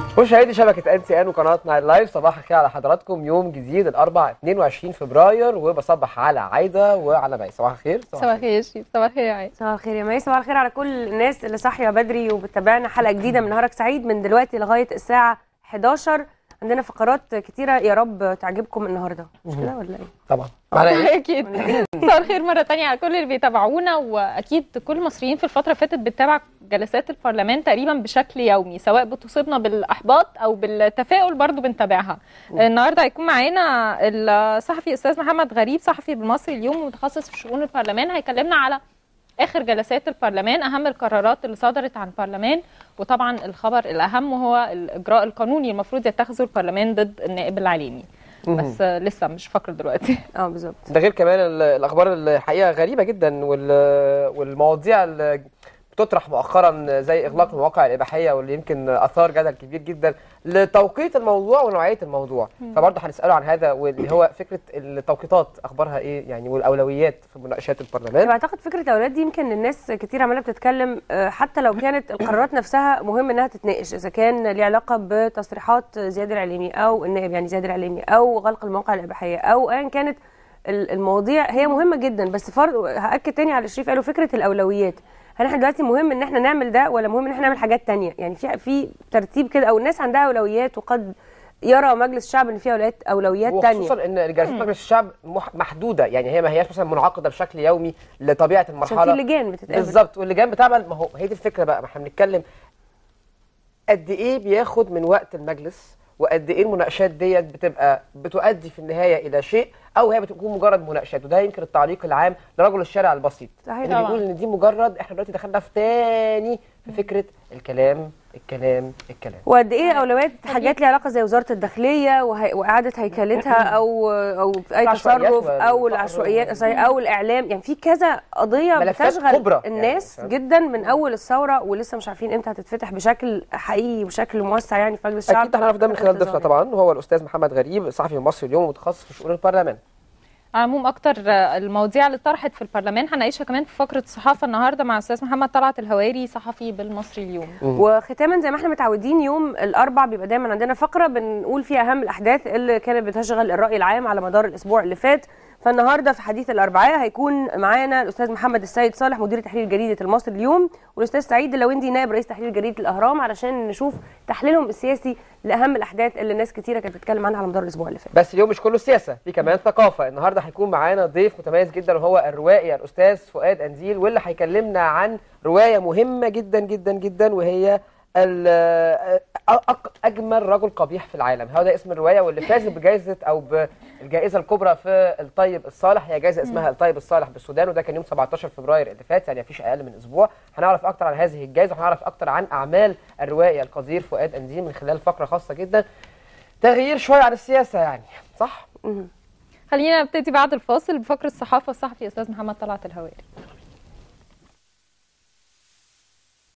مشاهدي شبكة ان سي ان وقناة نايل لايف صباح الخير على حضراتكم يوم جديد الأربع 22 فبراير وبصبح على عايدة وعلى مي صباح الخير صباح الخير يا شيف صباح الخير يا عايز صباح الخير يا مي صباح الخير على كل الناس اللي صاحيه بدري وبتتابعنا حلقه جديده من نهارك سعيد من دلوقتي لغايه الساعه 11 عندنا فقرات كتيره يا رب تعجبكم النهارده مش كده ولا ايه طبعا معنا ايه؟ اكيد صباح الخير مره تانية على كل اللي بيتابعونا واكيد كل المصريين في الفتره اللي فاتت بتتابع جلسات البرلمان تقريبا بشكل يومي سواء بتصيبنا بالاحباط او بالتفاؤل برضو بنتابعها النهارده هيكون معانا الصحفي استاذ محمد غريب صحفي بالمصري اليوم متخصص في شؤون البرلمان هيكلمنا على اخر جلسات البرلمان اهم القرارات اللي صدرت عن البرلمان وطبعا الخبر الاهم وهو الاجراء القانوني المفروض يتخذه البرلمان ضد النائب العليمي بس لسه مش فاكر دلوقتي اه بالظبط ده غير كمان ال- الأخبار الحقيقة غريبة جدا وال- والمواضيع اللي بتطرح مؤخرا زي إغلاق المواقع الإباحية واللي يمكن أثار جدل كبير جدا لتوقيت الموضوع ونوعية الموضوع فبرضه هنسأله عن هذا واللي هو فكرة التوقيتات أخبارها إيه يعني والأولويات في مناقشات البرلمان انا بعتقد فكره الاولاد دي يمكن الناس كتير عماله بتتكلم آه، حتى لو كانت القرارات نفسها مهم انها تتناقش اذا كان ليه علاقه بتصريحات زياد العليمي او النائب يعني زياد العليمي او غلق المواقع الاباحيه او ايا كانت ال- المواضيع هي مهمه جدا بس فرض هاكد تاني على اللي شريف قاله فكره الاولويات هل احنا دلوقتي مهم ان احنا نعمل ده ولا مهم ان احنا نعمل حاجات تانية يعني في في ترتيب كده او الناس عندها اولويات وقد يرى مجلس الشعب ان في اولويات اولويات تانية وخصوصا ان جلسات مجلس الشعب مح- محدوده يعني هي ما هياش مثلا منعقده بشكل يومي لطبيعه عشان في المرحله لجان بتتقابل بالظبط واللجان بتعمل ما هو هي دي الفكره بقى ما احنا بنتكلم قد ايه بياخد من وقت المجلس وقد ايه المناقشات ديت بتبقى بتؤدي في النهايه الى شيء او هي بتكون مجرد مناقشات وده يمكن التعليق العام لرجل الشارع البسيط صحيح اللي طبعاً. بيقول ان دي مجرد احنا دلوقتي دخلنا في تاني في فكره الكلام الكلام الكلام وقد ايه اولويات حاجات ليها علاقه زي وزاره الداخليه وهي... واعاده هيكلتها او او في اي العشوائيات تصرف او والفقر العشوائيات وال- صحيح، او الاعلام يعني في كذا قضيه ملفات بتشغل كبرى الناس يعني، جدا من اول الثوره ولسه مش عارفين امتى هتتفتح بشكل حقيقي وبشكل موسع يعني في مجلس الشعب اكيد هنعرف ده من خلال ضيفنا انتظار طبعا وهو الاستاذ محمد غريب صحفي مصري اليوم ومتخصص في شؤون البرلمان على العموم اكتر المواضيع اللي طرحت في البرلمان هنعيشها كمان في فقره الصحافه النهارده مع استاذ محمد طلعت الهواري صحفي بالمصري اليوم وختاما زي ما احنا متعودين يوم الاربع بيبقى دايما عندنا فقره بنقول فيها اهم الاحداث اللي كانت بتشغل الراي العام على مدار الاسبوع اللي فات فالنهارده في حديث الاربعاء هيكون معانا الاستاذ محمد السيد صالح مدير تحرير جريده المصري اليوم والاستاذ سعيد اللويندي نائب رئيس تحرير جريده الاهرام علشان نشوف تحليلهم السياسي لاهم الاحداث اللي ناس كتيره كانت بتتكلم عنها على مدار الاسبوع اللي فات بس اليوم مش كله سياسه في كمان ثقافه النهارده هيكون معانا ضيف متميز جدا وهو الروائي الاستاذ فؤاد انزيل واللي هيكلمنا عن روايه مهمه جدا جدا جدا وهي ال- أق- اجمل رجل قبيح في العالم هذا ده اسم الروايه واللي فاز بجائزه او بالجائزه الكبرى في الطيب الصالح هي جائزه اسمها الطيب الصالح بالسودان وده كان يوم 17 فبراير اللي فات يعني مفيش اقل من اسبوع هنعرف اكتر عن هذه الجائزه وهنعرف اكتر عن اعمال الروائي القدير فؤاد انزيل من خلال فقره خاصه جدا تغيير شويه عن السياسه يعني صح خلينا نبتدي بعد الفاصل بفقره الصحافه الصحفي استاذ محمد طلعت الهواري